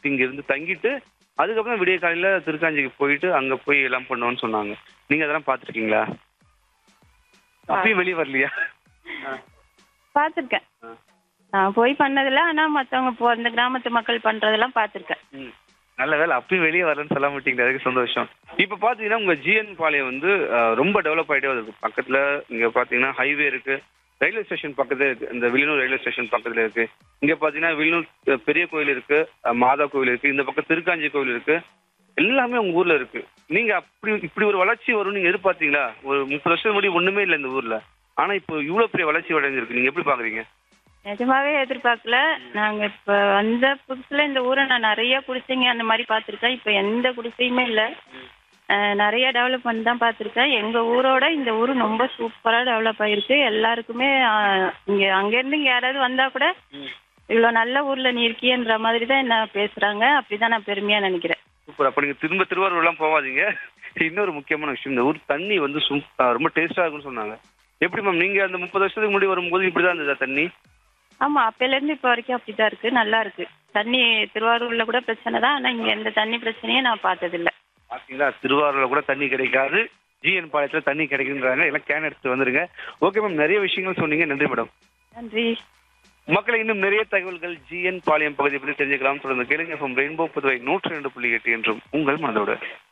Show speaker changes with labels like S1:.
S1: இங்க இருந்து தங்கிட்டு அதுக்கப்புறம் விடிய காலையில திருக்காஞ்சிக்கு போயிட்டு அங்க போய் எல்லாம் பண்ணுவோம்னு சொன்னாங்க நீங்க அதெல்லாம் பாத்துருக்கீங்களா அப்பயும் வெளியே வரலையா
S2: பார்த்துருக்கேன்
S1: ஆ.
S2: நான் போய் பண்ணதில்ல ஆனா மத்தவங்க இப்போ அந்த கிராமத்து மக்கள் பண்றதெல்லாம் பார்த்துருக்கேன்
S1: ம். நல்ல வேலை அப்பயும் வெளியே வரலன்னு சொல்ல மாட்டீங்க அதுக்கு சந்தோஷம் இப்ப பாத்தீங்கன்னா உங்க ஜிஎன் பாளையம் வந்து அஹ், ரொம்ப டெவலப் ஆயிட்டே வருது பக்கத்துல இங்க பாத்தீங்கன்னா ஹைவே இருக்கு ரயில்வே ஸ்டேஷன் பக்கத்துல இருக்கு இந்த வில்லியனூர் ரயில்வே ஸ்டேஷன் பக்கத்துல இருக்கு இங்க பாத்தீங்கன்னா வில்லியனூர் அஹ், பெரிய கோயில் இருக்கு அஹ், மாதா கோயில் இருக்கு இந்த பக்கம் திருக்காஞ்சி கோயில் இருக்கு எல்லாமே உங்க ஊர்ல இருக்கு நீங்க அப்படி இப்படி ஒரு வளர்ச்சி வரும்னு நீங்க எதிர்பார்த்தீங்களா ஒரு முப்பது வருஷம் முன்னாடி ஒண்ணுமே இல்லை இந்த ஊர்ல ஆனா இப்போ இவ்வளவு பெரிய வளர்ச்சி அடைஞ்சிருக்கு நீங்க எப்படி பாக்குறீங்க
S2: நிஜமாவே எதிர்பார்க்கல நாங்க இப்ப வந்த புதுசுல இந்த ஊரை நான் நிறைய குடிசைங்க அந்த மாதிரி பார்த்துருக்கேன் இப்ப எந்த குடிசையுமே இல்ல அஹ், நிறைய டெவலப்மெண்ட் தான் பார்த்துருக்கேன் எங்க ஊரோட இந்த ஊர் ரொம்ப சூப்பரா டெவலப் ஆயிருக்கு எல்லாருக்குமே அஹ், இங்க அங்கேருந்து இங்க யாராவது வந்தா கூட இவ்வளவு நல்ல ஊர்ல நீ இருக்கியன்ற மாதிரி தான் என்ன பேசுறாங்க அப்படிதான் நான் பெருமையா நினைக்கிறேன்
S1: சூப்பர் அப்ப நீங்க திரும்ப திருவாரூர் எல்லாம் போகாதீங்க இன்னொரு முக்கியமான விஷயம் இந்த ஊர் தண்ணி வந்து சும்- ஆ, ரொம்ப டேஸ்டா இருக்கும்னு சொன்னாங்க எப்படி மேம் நீங்க அந்த முப்பது வருஷத்துக்கு முன்னாடி வரும்போது இப்படிதான் இருந்ததா தண்ணி
S2: ஆமா அப்பையில இருந்து இப்ப வரைக்கும் அப்படிதான் இருக்கு நல்லா இருக்கு தண்ணி திருவாரூர்ல கூட பிரச்சனை தான் ஆனா இங்க எந்த தண்ணி பிரச்சனையும் நான் பார்த்ததில்ல
S1: பாத்தீங்களா திருவாரூர்ல கூட தண்ணி கிடைக்காது ஜிஎன் பாளையத்துல தண்ணி கிடைக்குன்றாங்க எல்லாம் கேன் எடுத்து வந்துருங்க ஓகே மேம் நிறைய விஷயங்கள் சொன்னீங்க நன்றி மேடம்
S2: நன்றி
S1: மக்களை இன்னும் நிறைய தகவல்கள் ஜிஎன் பாளையம் பகுதியை பற்றி தெரிஞ்சுக்கலாம் தொடர்ந்து கேளுங்க ரெயின்போ புதுவை நூற்றி ரெண்டு புள்ளி எட்டு என்றும் உங்கள் மனதோடு